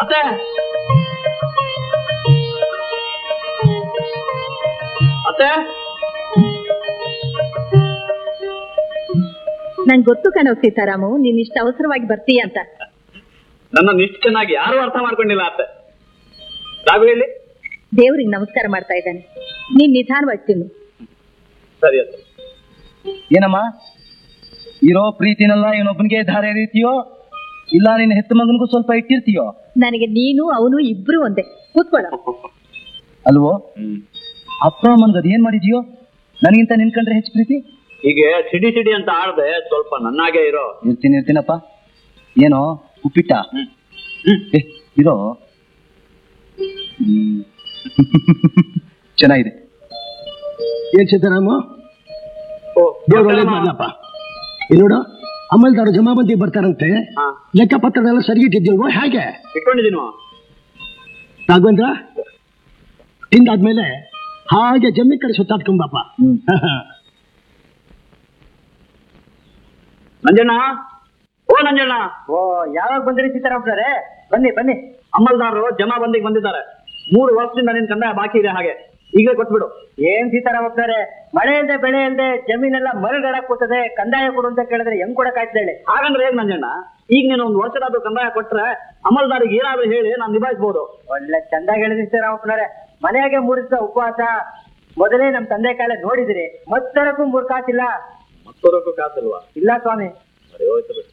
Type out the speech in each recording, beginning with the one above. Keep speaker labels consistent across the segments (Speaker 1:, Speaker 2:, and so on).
Speaker 1: ಅತ್ತೆ ಅತ್ತೆ
Speaker 2: ನಂಗೆ ಗೊತ್ತು ಕಣೋ ಸೀತಾರಾಮು ನೀನ್ ಇಷ್ಟ ಅವಸರವಾಗಿ ಬರ್ತೀಯ ಅಂತ
Speaker 1: ನನ್ನ ಇಷ್ಟು ಚೆನ್ನಾಗಿ ಯಾರು ಅರ್ಥ ಮಾಡ್ಕೊಂಡಿಲ್ಲ ಅತ್ತೆ ರಾಘು ಹೇಳಿ
Speaker 2: ದೇವ್ರಿಗೆ ನಮಸ್ಕಾರ ಮಾಡ್ತಾ ಇದ್ದಾನೆ ನೀನ್ ನಿಧಾನವಾಗಿ ತಿನ್ನು
Speaker 1: ಸರಿ ಅತ್ತೆ
Speaker 3: ಏನಮ್ಮ ಇರೋ ಪ್ರೀತಿನೆಲ್ಲ ಇವನೊಬ್ಬನಿಗೆ ಧಾರೆ ಎರೀತೀಯೋ ಇಲ್ಲ ನಿನ್ನ ಹೆತ್ತ ಮಗನಿಗೂ ಸ್ವಲ್ಪ ಇಟ್ಟಿರ್ತೀಯೋ
Speaker 2: ನನಗೆ ನೀನು ಅವನು ಇಬ್ರು ಒಂದೇ ಕೂತ್ಕೊಳ್ಳ
Speaker 3: ಅಲ್ವೋ ಅಪ್ಪ ಅಮ್ಮನ್ಗೆ ಅದೇನ್ ಮಾಡಿದ್ಯೋ ನನಗಿಂತ ನಿನ್ಕಂಡ್ರೆ ಹೆಚ್ಚು ಪ್ರೀತಿ
Speaker 1: ಹೀಗೆ ಸಿಡಿ ಸಿಡಿ ಅಂತ ಆಡದೆ ಸ್ವಲ್ಪ ನನ್ನಾಗೆ ಇರೋ
Speaker 3: ಇರ್ತೀನಿ ಇರ್ತೀನಪ್ಪ ಏನೋ ಉಪ್ಪಿಟ್ಟ ಏ, ಇರೋ ಹ್ಮ್. ಚೆನ್ನಾಗಿದೆ
Speaker 4: ಏನ್ ಸೀತಾರಾಮ
Speaker 1: ಓ,
Speaker 4: ದೇವ್ರು ಒಳ್ಳೇದ್ ಮಾಡ್ಲಪ್ಪ ಇಲ್ಲಿ ನೋಡು ಅಮಲ್ದಾರು ಜಮಾಬಂದಿ ಬರ್ತಾರಂತೆ
Speaker 1: ಹಾ.
Speaker 4: ಲೆಕ್ಕಪತ್ರನೆಲ್ಲ ಸರಿಗಿಟ್ಟಿದ್ದಿಲ್ವೋ ಹೇಗೆ
Speaker 1: ಇಟ್ಕೊಂಡಿದೀನಿ
Speaker 4: ರಾಘವೇಂದ್ರ ತಿಂದಾದ್ಮೇಲೆ ಹಾಗೆ ಜಮ್ಮಿ ಕಡೆ ಸುತ್ತಾಡ್ಕೊಂಬಪ್ಪ
Speaker 3: ಹ್ಮ್.
Speaker 1: ನಂಜಣ್ಣ ಓ ನಂಜಣ್ಣ
Speaker 3: ಓ ಯಾವಾಗ ಬಂದ್ರಿ ಸೀತಾರಾಮ್ರೆ ಬನ್ನಿ ಬನ್ನಿ
Speaker 1: ಅಮಲ್ದಾರರು ಜಮಾ ಬಂದಿಗೆ ಬಂದಿದ್ದಾರೆ ಮೂರು ವರ್ಷದಿಂದ ನಿನ್ ಕಂದಾಯ ಬಾಕಿ ಇದೆ ಹಾಗೆ ಈಗಲೇ ಕೊಟ್ಬಿಡು
Speaker 3: ಏನ್ ಸೀತಾರಾಮಪ್ಪನವ್ರೆ ಮಳೆ ಇಲ್ದೆ ಬೆಳೆ ಇಲ್ದೆ ಜಮೀನೆಲ್ಲ ಮರಗಡಕ್ ಕೂತದೆ ಕಂದಾಯ ಕೊಡು ಅಂತ ಕೇಳಿದ್ರೆ ಹೆಂಗ್ ಕೊಡಕ್ ಹೇಳಿ
Speaker 1: ಹಾಗಂದ್ರೆ ಹೇಗ್ ನಂಜಣ್ಣ ಈಗ ನೀನು ಒಂದು ವರ್ಷದಾದ್ರು ಕಂದಾಯ ಕೊಟ್ರೆ ಅಮಲ್ದಾರಿಗೆ ಏನಾದ್ರು ಹೇಳಿ ನಾನು ನಿಭಾಯಿಸ್ಬೋದು
Speaker 3: ಒಳ್ಳೆ ಚಂದಾಗಿ ಹೇಳಿದ್ರಿ ಸೀತಾರಾಮಪ್ಪನವ್ರೆ ಮನೆಯಾಗೆ ಮೂಡಿಸಿದ ಉಪವಾಸ ಮೊದಲೇ ನಮ್ ತಂದೆ ಕಾಲ ನೋಡಿದಿರಿ ಮತ್ತರಕ್ಕೂ ಮೂರ್ ಕಾಸಿಲ್ಲ
Speaker 1: ಮತ್ತೋದಕ್ಕೂ ಕಾಸಿಲ್ವಾ
Speaker 3: ಇಲ್ಲ ಸ್ವಾಮಿ
Speaker 1: ಸರಿ ಹೋಯ್ತು ಬಿಡು.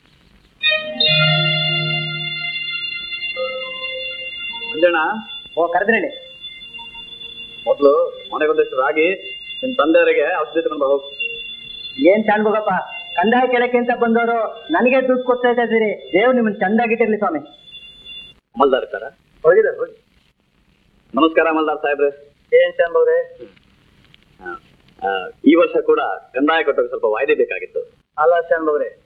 Speaker 1: ಮಂಜಣ್ಣ
Speaker 3: ಓ ಕರೆದ್ರೇಳಿ
Speaker 1: ಮೊದ್ಲು ಮನೆಗೊಂದಷ್ಟು ರಾಗಿ ನಿನ್ ತಂದೆಯವರಿಗೆ ಔಷಧಿ ತಗೊಂಡು ಹೋಗು
Speaker 3: ಏನ್ ಶಾಣ್ಬೋಗಪ್ಪ ಕಂದಾಯ ಕೇಳಕ್ಕೆ ಅಂತ ಬಂದವರು ನನಗೆ ದುಡ್ಡು ಕೊಡ್ತಾ ಇದ್ದೀರಿ ದೇವ್ರು ನಿಮ್ಮನ್ನ ಚಂದಾಗಿಟ್ಟಿರ್ಲಿ ಸ್ವಾಮಿ
Speaker 1: ಅಮಲ್ದಾರ್ ಇರ್ತಾರ ಹೋಗಿದ್ದಾರೆ ಹೋಗಿ ನಮಸ್ಕಾರ ಅಮಲ್ದಾರ್ ಸಾಹೇಬ್ರೆ
Speaker 3: ಏನ್ ಶಾಣ್ಬೋಗ್ರೆ
Speaker 1: ಆ, ಆ, ಈ ವರ್ಷ ಕೂಡ ಕಂದಾಯ ಕೊಟ್ಟೋಕೆ ಸ್ವಲ್ಪ ವಾಯ್ದೆ ಬೇಕಾಗಿತ್ತು
Speaker 3: ಅಲ್ಲ ಶಾಣ್ಬೋಗ್ರೆ